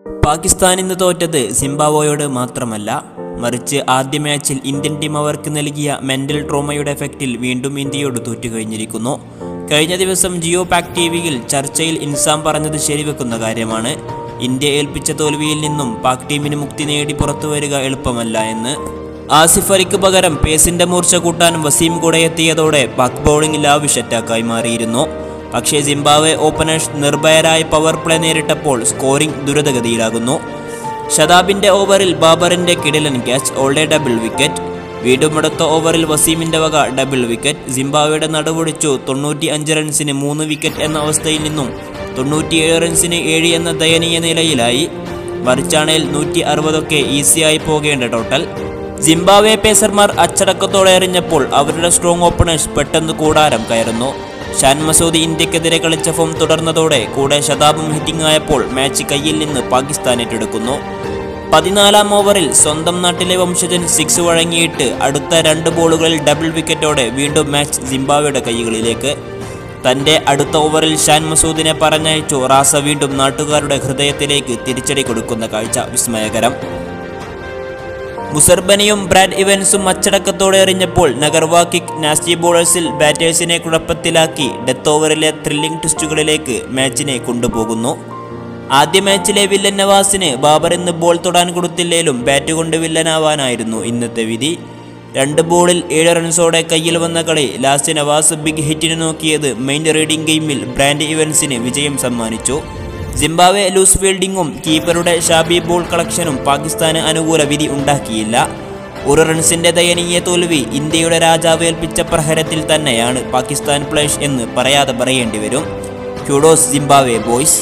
പാകിസ്ഥാൻ ഇന്ന് തോറ്റത് സിംബാബ്വേയോട് മാത്രമല്ല മറിച്ച് ആദ്യ മാച്ചിൽ ഇന്ത്യൻ ടീം അവർക്ക് നൽകിയ മെന്റൽ ട്രോമയുടെ എഫക്റ്റിൽ വീണ്ടും ഇന്ത്യയോട് തോറ്റുകഴിഞ്ഞിരിക്കുന്നു കഴിഞ്ഞ ദിവസം ജിയോ പാക് ടി വിയിൽ ചർച്ചയിൽ ഇൻസാം പറഞ്ഞത് ശരിവെക്കുന്ന കാര്യമാണ് ഇന്ത്യ ഏൽപ്പിച്ച തോൽവിയിൽ നിന്നും പാക് ടീമിന് മുക്തി നേടി പുറത്തു വരിക എളുപ്പമല്ല എന്ന് ആസിഫ് അലിക്ക് പകരം പേസിന്റെ മൂർച്ച കൂട്ടാൻ വസീം കൂടെ എത്തിയതോടെ പാക് ബൗളിംഗ് ലാവിഷ് അറ്റാക്കായി മാറിയിരുന്നു പക്ഷേ സിംബാബ്വെ ഓപ്പണേഴ്സ് നിർഭയരായ പവർ പ്ലേ നേരിട്ടപ്പോൾ സ്കോറിംഗ് ദുരിതഗതിയിലാകുന്നു ഷതാബിന്റെ ഓവറിൽ ബാബറിന്റെ കിടിലൻ ക്യാച്ച് ഓൾഡേ ഡബിൾ വിക്കറ്റ് വീണ്ടും അടുത്ത ഓവറിൽ വസീമിന്റെ വക ഡബിൾ വിക്കറ്റ് സിംബാബ്വെയുടെ നടുപൊടിച്ചു തൊണ്ണൂറ്റി അഞ്ച് റൺസിന് മൂന്ന് വിക്കറ്റ് എന്ന അവസ്ഥയിൽ നിന്നും തൊണ്ണൂറ്റിയേഴ് റൺസിന് ഏഴ് എന്ന ദയനീയ നിലയിലായി മറിച്ചാണേൽ നൂറ്റി അറുപതൊക്കെ ഈസിയായി പോകേണ്ട ടോട്ടൽ സിംബാബ്വെ പേസർമാർ അച്ചടക്കത്തോടെ എറിഞ്ഞപ്പോൾ അവരുടെ സ്ട്രോങ് ഓപ്പണേഴ്സ് പെട്ടെന്ന് കൂടാരം കയറുന്നു ഷാൻ മസൂദി ഇന്ത്യക്കെതിരെ കളിച്ച ഫോം തുടർന്നതോടെ കൂടെ ശതാബും ഹിറ്റിംഗ് ആയപ്പോൾ മാച്ച് കയ്യിൽ നിന്ന് പാകിസ്ഥാൻ ഏറ്റെടുക്കുന്നു പതിനാലാം ഓവറിൽ സ്വന്തം നാട്ടിലെ വംശജൻ സിക്സ് വഴങ്ങിയിട്ട് അടുത്ത രണ്ട് ബോളുകളിൽ ഡബിൾ വിക്കറ്റോടെ വീണ്ടും മാച്ച് സിംബാബ്വെയുടെ കൈകളിലേക്ക് തന്റെ അടുത്ത ഓവറിൽ ഷാൻ മസൂദിനെ പറഞ്ഞയച്ചു റാസ വീണ്ടും നാട്ടുകാരുടെ ഹൃദയത്തിലേക്ക് തിരിച്ചടി കൊടുക്കുന്ന കാഴ്ച വിസ്മയകരം മുസർബനിയും ബ്രാഡ് ഇവൻസും അച്ചടക്കത്തോടെ എറിഞ്ഞപ്പോൾ നഗർവാ കിക്ക് നാസ്റ്റി ബോളേഴ്സിൽ ബാറ്റേഴ്സിനെ കുഴപ്പത്തിലാക്കി ഡെത്ത് ഓവറിലെ ത്രില്ലിംഗ് ട്വിസ്റ്റുകളിലേക്ക് മാച്ചിനെ കൊണ്ടുപോകുന്നു ആദ്യ മാച്ചിലെ വില്ലൻ നവാസിന് ബാബർ ഇന്ന് ബോൾ തൊടാൻ കൊടുത്തില്ലേലും ബാറ്റ് കൊണ്ട് വില്ലനാവാനായിരുന്നു ഇന്നത്തെ വിധി രണ്ട് ബോളിൽ ഏഴ് റൺസോടെ കയ്യിൽ വന്ന കളി ലാസ്റ്റ് നവാസ് ബിഗ് ഹിറ്റിന് നോക്കിയത് മെയിൻ റീഡിംഗ് ഗെയിമിൽ ബ്രാൻഡ് ഇവൻസിന് വിജയം സമ്മാനിച്ചു സിംബാബ്വെ ലൂസ് ഫീൽഡിംഗും കീപ്പറുടെ ഷാബി ബോൾ കളക്ഷനും പാകിസ്ഥാന് അനുകൂല വിധി ഉണ്ടാക്കിയില്ല ഒരു റൺസിന്റെ ദയനീയ തോൽവി ഇന്ത്യയുടെ രാജാവ് ഏൽപ്പിച്ച പ്രഹരത്തിൽ തന്നെയാണ് പാകിസ്ഥാൻ പ്ലേയേഴ്സ് എന്ന് പറയാതെ പറയേണ്ടി വരും ക്യൂഡോസ് സിംബാബ്വെ ബോയ്സ്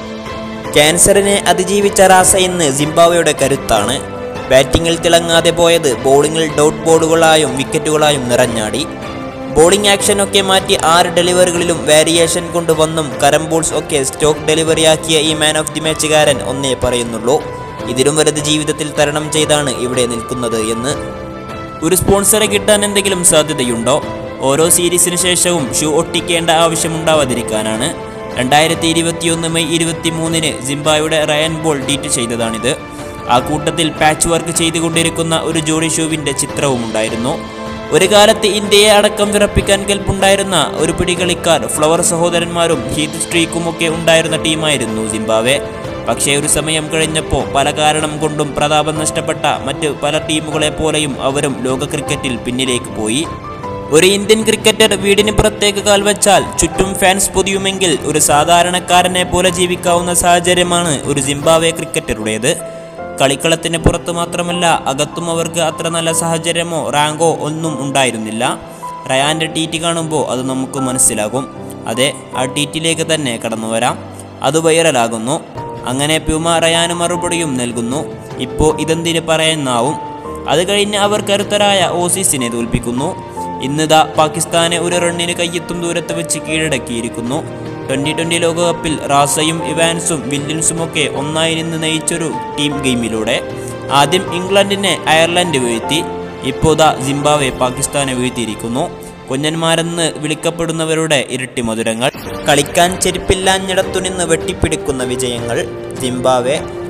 ക്യാൻസറിനെ അതിജീവിച്ച റാസ ഇന്ന് സിംബാബ്വെയുടെ കരുത്താണ് ബാറ്റിങ്ങിൽ തിളങ്ങാതെ പോയത് ബോളിങ്ങിൽ ഡൗട്ട് ബോളുകളായും വിക്കറ്റുകളായും നിറഞ്ഞാടി ബോളിംഗ് ആക്ഷനൊക്കെ മാറ്റി ആറ് ഡെലിവറികളിലും വേരിയേഷൻ കൊണ്ടുവന്നും കരം ബോൾസ് ഒക്കെ സ്റ്റോക്ക് ഡെലിവറിയാക്കിയ ഈ മാൻ ഓഫ് ദി മാച്ചുകാരൻ ഒന്നേ പറയുന്നുള്ളൂ ഇതിലും വലുത് ജീവിതത്തിൽ തരണം ചെയ്താണ് ഇവിടെ നിൽക്കുന്നത് എന്ന് ഒരു സ്പോൺസറെ കിട്ടാൻ എന്തെങ്കിലും സാധ്യതയുണ്ടോ ഓരോ സീരീസിന് ശേഷവും ഷൂ ഒട്ടിക്കേണ്ട ആവശ്യമുണ്ടാവാതിരിക്കാനാണ് രണ്ടായിരത്തി ഇരുപത്തിയൊന്ന് മെയ് ഇരുപത്തി മൂന്നിന് സിംബായുടെ റയൻ ബോൾ ട്വീറ്റ് ചെയ്തതാണിത് ആ കൂട്ടത്തിൽ പാച്ച് വർക്ക് ചെയ്തുകൊണ്ടിരിക്കുന്ന ഒരു ജോഡി ഷൂവിൻ്റെ ചിത്രവും ഉണ്ടായിരുന്നു ഒരു കാലത്ത് ഇന്ത്യയെ അടക്കം വിറപ്പിക്കാൻ കെൽപ്പുണ്ടായിരുന്ന ഒരു പിടി കളിക്കാർ ഫ്ലവർ സഹോദരന്മാരും ഹീത്ത് സ്ട്രീക്കുമൊക്കെ ഉണ്ടായിരുന്ന ടീമായിരുന്നു സിംബാബ്വെ പക്ഷേ ഒരു സമയം കഴിഞ്ഞപ്പോൾ പല കാരണം കൊണ്ടും പ്രതാപം നഷ്ടപ്പെട്ട മറ്റ് പല ടീമുകളെ പോലെയും അവരും ലോക ക്രിക്കറ്റിൽ പിന്നിലേക്ക് പോയി ഒരു ഇന്ത്യൻ ക്രിക്കറ്റർ വീടിന് പുറത്തേക്ക് കാൽവച്ചാൽ ചുറ്റും ഫാൻസ് പൊതിയുമെങ്കിൽ ഒരു സാധാരണക്കാരനെ പോലെ ജീവിക്കാവുന്ന സാഹചര്യമാണ് ഒരു സിംബാബ്വെ ക്രിക്കറ്ററുടേത് കളിക്കളത്തിന് പുറത്ത് മാത്രമല്ല അകത്തും അവർക്ക് അത്ര നല്ല സാഹചര്യമോ റാങ്കോ ഒന്നും ഉണ്ടായിരുന്നില്ല റയാൻ്റെ ടീറ്റ് കാണുമ്പോൾ അത് നമുക്ക് മനസ്സിലാകും അതെ ആ ടീറ്റിലേക്ക് തന്നെ കടന്നു വരാം അത് വൈറലാകുന്നു അങ്ങനെ പ്യൂമ റയാന് മറുപടിയും നൽകുന്നു ഇപ്പോൾ ഇതെന്തിന് പറയാനാവും അത് കഴിഞ്ഞ് അവർ കരുത്തരായ ഓസീസിനെ തോൽപ്പിക്കുന്നു ഇന്നിതാ പാകിസ്ഥാനെ ഒരു റണ്ണിന് കയ്യെത്തും ദൂരത്ത് വെച്ച് കീഴടക്കിയിരിക്കുന്നു ട്വൻ്റി ട്വൻ്റി ലോകകപ്പിൽ റാസയും ഇവാൻസും വില്യൻസുമൊക്കെ ഒന്നായി നിന്ന് നയിച്ചൊരു ടീം ഗെയിമിലൂടെ ആദ്യം ഇംഗ്ലണ്ടിനെ അയർലൻഡ് വീഴ്ത്തി ഇപ്പോൾ ദാ സിംബാബ്വെ പാകിസ്ഥാനെ വീഴ്ത്തിയിരിക്കുന്നു കുഞ്ഞന്മാരെന്ന് വിളിക്കപ്പെടുന്നവരുടെ ഇരട്ടി മധുരങ്ങൾ കളിക്കാൻ ചെരുപ്പില്ലാഞ്ഞിടത്തു നിന്ന് വെട്ടിപ്പിടിക്കുന്ന വിജയങ്ങൾ സിംബാബ്വെ